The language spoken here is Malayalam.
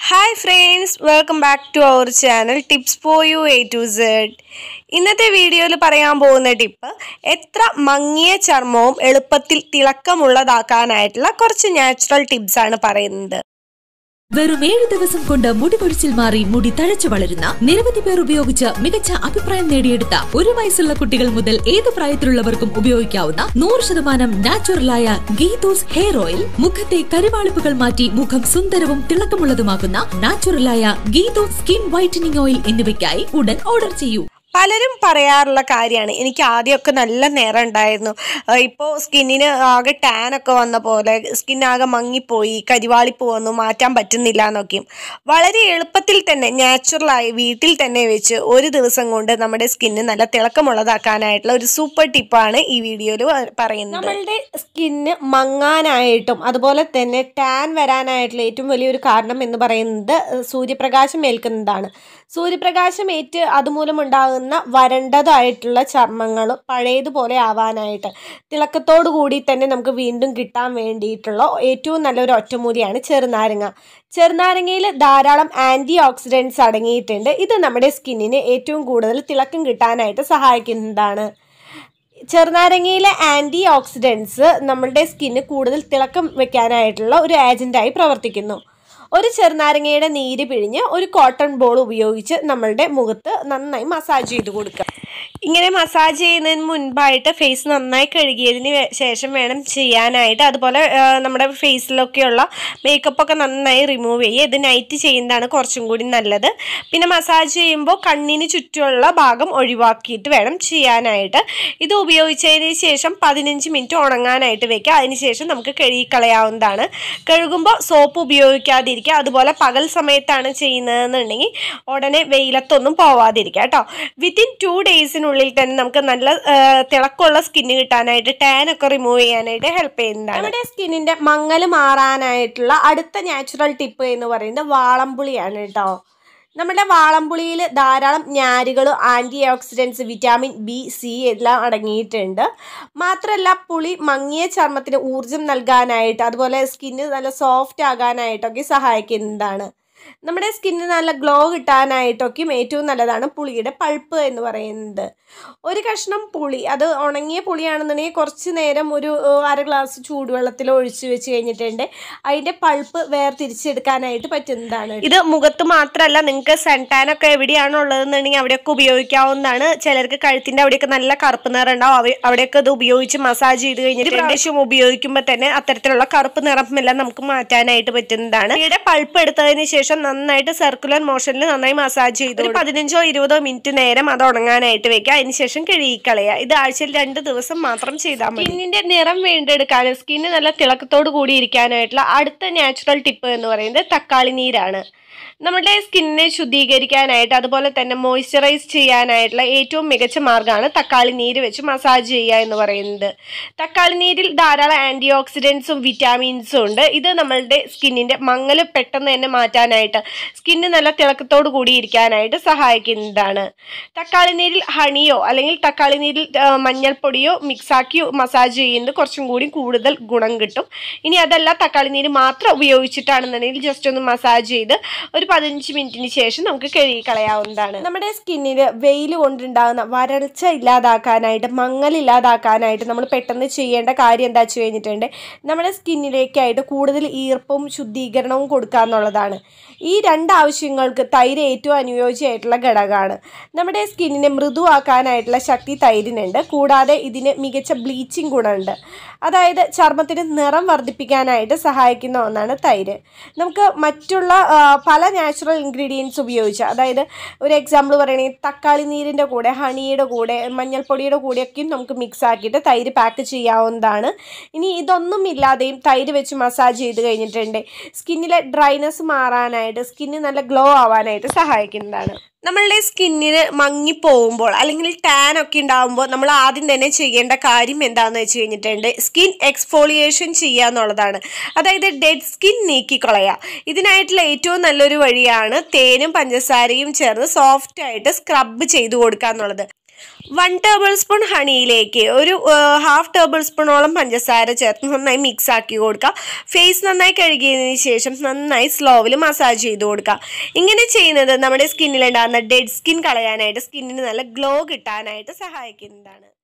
hi friends welcome back to our channel tips for you A to Z ഇന്നത്തെ വീഡിയോയിൽ പറയാൻ പോകുന്ന ടിപ്പ് എത്ര മങ്ങിയ ചർമ്മവും എളുപ്പത്തിൽ തിളക്കമുള്ളതാക്കാനായിട്ടുള്ള കുറച്ച് നാച്ചുറൽ ടിപ്സ് ആണ് പറയുന്നത് വെറും ഏഴ് ദിവസം കൊണ്ട് മുടി കൊഴിച്ചിൽ മാറി മുടി തഴച്ചു വളരുന്ന നിരവധി പേർ ഉപയോഗിച്ച് മികച്ച അഭിപ്രായം നേടിയെടുത്ത ഒരു വയസ്സുള്ള കുട്ടികൾ മുതൽ ഏത് പ്രായത്തിലുള്ളവർക്കും ഉപയോഗിക്കാവുന്ന നൂറ് ശതമാനം നാച്ചുറലായ ഗീതോസ് ഹെയർ ഓയിൽ മുഖത്തെ കരുവാളിപ്പുകൾ മാറ്റി മുഖം സുന്ദരവും തിളക്കമുള്ളതുമാക്കുന്ന നാച്ചുറലായ ഗീതോസ് സ്കിൻ വൈറ്റനിങ് ഓയിൽ എന്നിവയ്ക്കായി ഉടൻ ഓർഡർ ചെയ്യൂ പലരും പറയാറുള്ള കാര്യമാണ് എനിക്ക് ആദ്യമൊക്കെ നല്ല നിറം ഉണ്ടായിരുന്നു ഇപ്പോൾ സ്കിന്നിന് ആകെ ടാനൊക്കെ വന്ന പോലെ സ്കിന്നാകെ മങ്ങിപ്പോയി കരിവാളിപ്പ് വന്നു മാറ്റാൻ പറ്റുന്നില്ല എന്നൊക്കെയും വളരെ എളുപ്പത്തിൽ തന്നെ നാച്ചുറലായി വീട്ടിൽ തന്നെ വെച്ച് ഒരു ദിവസം കൊണ്ട് നമ്മുടെ സ്കിന്ന് നല്ല തിളക്കമുള്ളതാക്കാനായിട്ടുള്ള ഒരു സൂപ്പർ ടിപ്പാണ് ഈ വീഡിയോയിൽ പറയുന്നത് നമ്മളുടെ സ്കിന്ന് മങ്ങാനായിട്ടും അതുപോലെ തന്നെ ടാൻ വരാനായിട്ടുള്ള ഏറ്റവും വലിയൊരു കാരണം എന്ന് പറയുന്നത് സൂര്യപ്രകാശം ഏൽക്കുന്നതാണ് സൂര്യപ്രകാശം ഏറ്റ് അതുമൂലം ഉണ്ടാകുന്ന വരണ്ടതായിട്ടുള്ള ചർമ്മങ്ങൾ പഴയതുപോലെ ആവാനായിട്ട് തിളക്കത്തോടു കൂടി തന്നെ നമുക്ക് വീണ്ടും കിട്ടാൻ വേണ്ടിയിട്ടുള്ള ഏറ്റവും നല്ലൊരു ഒറ്റമൂലിയാണ് ചെറുനാരങ്ങ ചെറുനാരങ്ങയിൽ ധാരാളം ആൻറ്റി ഓക്സിഡൻസ് അടങ്ങിയിട്ടുണ്ട് ഇത് നമ്മുടെ സ്കിന്നിന് ഏറ്റവും കൂടുതൽ തിളക്കം കിട്ടാനായിട്ട് സഹായിക്കുന്നതാണ് ചെറുനാരങ്ങയിലെ ആൻറ്റി ഓക്സിഡൻസ് നമ്മളുടെ സ്കിന്ന് കൂടുതൽ തിളക്കം വെക്കാനായിട്ടുള്ള ഒരു ഏജൻറ്റായി പ്രവർത്തിക്കുന്നു ഒരു ചെറുനാരങ്ങയുടെ നീര് പിഴിഞ്ഞ് ഒരു കോട്ടൺ ബോൾ ഉപയോഗിച്ച് നമ്മളുടെ മുഖത്ത് നന്നായി മസാജ് ചെയ്ത് കൊടുക്കുക ഇങ്ങനെ മസാജ് ചെയ്യുന്നതിന് മുൻപായിട്ട് ഫേസ് നന്നായി കഴുകിയതിന് വേ- ശേഷം വേണം ചെയ്യാനായിട്ട് അതുപോലെ ആ, നമ്മുടെ ഫേസിലൊക്കെയുള്ള മേക്കപ്പൊക്കെ നന്നായി റിമൂവ് ചെയ്യുക ഇത് നൈറ്റ് ചെയ്യുന്നതാണ് കുറച്ചും കൂടി നല്ലത് പിന്നെ മസാജ് ചെയ്യുമ്പോൾ കണ്ണിന് ചുറ്റുമുള്ള ഭാഗം ഒഴിവാക്കിയിട്ട് വേണം ചെയ്യാനായിട്ട് ഇത് ഉപയോഗിച്ചതിന് ശേഷം പതിനഞ്ച് മിനിറ്റ് ഉണങ്ങാനായിട്ട് വെക്കുക അതിനുശേഷം നമുക്ക് കഴുകിക്കളയാവുന്നതാണ് കഴുകുമ്പോൾ സോപ്പ് ഉപയോഗിക്കാതിരിക്കുക അതുപോലെ പകൽ സമയത്താണ് ചെയ്യുന്നതെന്നുണ്ടെങ്കിൽ ഉടനെ വെയിലത്തൊന്നും പോവാതിരിക്കുക കേട്ടോ വിത്തിൻ ടു ഡേയ്സിനുള്ളിൽ തന്നെ നമുക്ക് നല്ല ആ, തിളക്കമുള്ള സ്കിന്ന് കിട്ടാനായിട്ട് ടാൻ ഒക്കെ റിമൂവ് ചെയ്യാനായിട്ട് ഹെൽപ്പ് ചെയ്യുന്നതാണ് നമ്മുടെ സ്കിന്നിന്റെ മങ്ങൽ മാറാനായിട്ടുള്ള അടുത്ത നാച്ചുറൽ ടിപ്പ് എന്ന് പറയുന്നത് വാളംപുളിയാണ് കേട്ടോ നമ്മുടെ വാളംപുളിയിൽ ധാരാളം ഞാരുകളും antioxidants vitamin B C എല്ലാം അടങ്ങിയിട്ടുണ്ട് മാത്രമല്ല പുളി മങ്ങിയ ചർമ്മത്തിന് ഊർജം നൽകാനായിട്ട് അതുപോലെ സ്കിന്ന് നല്ല സോഫ്റ്റ് ആകാനായിട്ടൊക്കെ സഹായിക്കുന്നതാണ് നമ്മുടെ സ്കിന്നിന് നല്ല ഗ്ലോ കിട്ടാനായിട്ടൊക്കെയും ഏറ്റവും നല്ലതാണ് പുളിയുടെ പൾപ്പ് എന്ന് പറയുന്നത് ഒരു കഷ്ണം പുളി അത് ഉണങ്ങിയ പുളിയാണെന്നുണ്ടെങ്കിൽ കുറച്ച് നേരം ഒരു ഏഹ്, അര ഗ്ലാസ് ചൂടുവെള്ളത്തിൽ ഒഴിച്ച് വെച്ച് കഴിഞ്ഞിട്ടുണ്ട് അതിൻ്റെ പൾപ്പ് വേർതിരിച്ചെടുക്കാനായിട്ട് പറ്റുന്നതാണ് ഇത് മുഖത്ത് മാത്രമല്ല നിങ്ങൾക്ക് സൺടാൻ ഒക്കെ എവിടെയാണോ ഉള്ളതെന്നുണ്ടെങ്കിൽ അവിടെയൊക്കെ ഉപയോഗിക്കാവുന്നതാണ് ചിലർക്ക് കഴുത്തിൻ്റെ അവിടെയൊക്കെ നല്ല കറുപ്പ് നിറം ഉണ്ടാവും അവ- അവിടെയൊക്കെ ഇത് ഉപയോഗിച്ച് മസാജ് ചെയ്ത് കഴിഞ്ഞിട്ട് പ്രാവശ്യം ഉപയോഗിക്കുമ്പോൾ തന്നെ അത്തരത്തിലുള്ള കറുപ്പ് നിറമെല്ലാം നമുക്ക് മാറ്റാനായിട്ട് പറ്റുന്നതാണ് ഇവിടെ പൾപ്പ് എടുത്തതിന് ശേഷം നന്നായിട്ട് സർക്കുലർ മോഷനിൽ നന്നായി മസാജ് ചെയ്ത് ഒരു പതിനഞ്ചോ ഇരുപതോ മിനിറ്റ് നേരം അത് ഉണങ്ങാനായിട്ട് വെക്കുക അതിനുശേഷം കഴുകിക്കളയുക ഇത് ആഴ്ചയിൽ രണ്ട് ദിവസം മാത്രം ചെയ്താൽ മതി സ്കിന്നിന്റെ നിറം വീണ്ടെടുക്കാനും സ്കിന്ന് നല്ല തിളക്കത്തോട് കൂടി ഇരിക്കാനായിട്ടുള്ള അടുത്ത നാച്ചുറൽ ടിപ്പ് എന്ന് പറയുന്നത് തക്കാളി നീരാണ് നമ്മുടെ സ്കിന്നിനെ ശുദ്ധീകരിക്കാനായിട്ട് അതുപോലെ തന്നെ മോയ്സ്ചറൈസ് ചെയ്യാനായിട്ടുള്ള ഏറ്റവും മികച്ച മാർഗ്ഗമാണ് തക്കാളി നീര് വെച്ച് മസാജ് ചെയ്യുക എന്ന് പറയുന്നത് തക്കാളി നീരിൽ ധാരാളം ആൻറ്റി ഓക്സിഡൻസും വിറ്റാമിൻസും ഉണ്ട് ഇത് നമ്മളുടെ സ്കിന്നിൻ്റെ മങ്ങൽ പെട്ടെന്ന് തന്നെ മാറ്റാനായിട്ട് സ്കിന്ന് നല്ല തിളക്കത്തോട് കൂടി ഇരിക്കാനായിട്ട് സഹായിക്കുന്നതാണ് തക്കാളി നീരിൽ ഹണിയോ അല്ലെങ്കിൽ തക്കാളി നീരിൽ ആ, മഞ്ഞൾപ്പൊടിയോ മിക്സാക്കി മസാജ് ചെയ്യുന്നത് കുറച്ചും കൂടി കൂടുതൽ ഗുണം കിട്ടും ഇനി അതല്ല തക്കാളി നീര് മാത്രം ഉപയോഗിച്ചിട്ടാണെന്നുണ്ടെങ്കിൽ ജസ്റ്റ് ഒന്ന് മസാജ് ചെയ്ത് ഒരു പതിനഞ്ച് മിനിറ്റിന് ശേഷം നമുക്ക് കഴുകി കളയാവുന്നതാണ് നമ്മുടെ സ്കിന്നിൽ വെയിൽ കൊണ്ടുണ്ടാകുന്ന വരൾച്ച ഇല്ലാതാക്കാനായിട്ട് മങ്ങൽ ഇല്ലാതാക്കാനായിട്ട് നമ്മൾ പെട്ടെന്ന് ചെയ്യേണ്ട കാര്യം എന്താ വെച്ച് കഴിഞ്ഞിട്ടുണ്ട് നമ്മുടെ സ്കിന്നിലേക്കായിട്ട് കൂടുതൽ ഈർപ്പവും ശുദ്ധീകരണവും കൊടുക്കുക എന്നുള്ളതാണ് ഈ രണ്ട് ആവശ്യങ്ങൾക്ക് തൈര് ഏറ്റവും അനുയോജ്യമായിട്ടുള്ള ഘടകമാണ് നമ്മുടെ സ്കിന്നിനെ മൃദുവാക്കാനായിട്ടുള്ള ശക്തി തൈരിനുണ്ട് കൂടാതെ ഇതിന് മികച്ച ബ്ലീച്ചിങ് ഗുണമുണ്ട് അതായത് ചർമ്മത്തിന് നിറം വർദ്ധിപ്പിക്കാനായിട്ട് സഹായിക്കുന്ന ഒന്നാണ് തൈര് നമുക്ക് മറ്റുള്ള ആ, പല നാച്ചുറൽ ഇൻഗ്രീഡിയൻസ് ഉപയോഗിച്ച് അതായത് ഒരു എക്സാമ്പിൾ പറയുകയാണെങ്കിൽ തക്കാളി നീരിൻ്റെ കൂടെ ഹണിയുടെ കൂടെ മഞ്ഞൾപ്പൊടിയുടെ കൂടെയൊക്കെയും നമുക്ക് മിക്സ് ആക്കിയിട്ട് തൈര് പാക്ക് ചെയ്യാവുന്നതാണ് ഇനി ഇതൊന്നും ഇല്ലാതെയും തൈര് വെച്ച് മസാജ് ചെയ്ത് കഴിഞ്ഞിട്ടുണ്ട് സ്കിന്നിലെ ഡ്രൈനെസ് മാറാനായിട്ട് സ്കിന്ന് നല്ല ഗ്ലോ ആവാനായിട്ട് സഹായിക്കുന്നതാണ് നമ്മളുടെ സ്കിന്നിന് മങ്ങിപ്പോകുമ്പോൾ അല്ലെങ്കിൽ ടാൻ ഒക്കെ ഉണ്ടാകുമ്പോൾ നമ്മൾ ആദ്യം തന്നെ ചെയ്യേണ്ട കാര്യം എന്താണെന്ന് വെച്ച് കഴിഞ്ഞിട്ടുണ്ട് സ്കിൻ എക്സ്ഫോളിയേഷൻ ചെയ്യുക എന്നുള്ളതാണ് അതായത് ഡെഡ് സ്കിൻ നീക്കിക്കളയുക ഇതിനായിട്ടുള്ള ഏറ്റവും നല്ലൊരു വഴിയാണ് തേനും പഞ്ചസാരയും ചേർന്ന് സോഫ്റ്റ് ആയിട്ട് സ്ക്രബ് ചെയ്ത് കൊടുക്കുക എന്നുള്ളത് വൺ ടേബിൾ സ്പൂൺ ഹണിയിലേക്ക് ഒരു ഹാഫ് ടേബിൾ സ്പൂണോളം പഞ്ചസാര ചേർത്ത് നന്നായി മിക്സ് ആക്കി കൊടുക്കുക ഫേസ് നന്നായി കഴുകിയതിന് ശേഷം നന്നായി സ്ലോവിൽ മസാജ് ചെയ്ത് കൊടുക്കുക ഇങ്ങനെ ചെയ്യുന്നത് നമ്മുടെ സ്കിന്നിലുണ്ടാകുന്ന ഡെഡ് സ്കിൻ കളയാനായിട്ട് സ്കിന്നിന് നല്ല ഗ്ലോ കിട്ടാനായിട്ട് സഹായിക്കുന്നതാണ്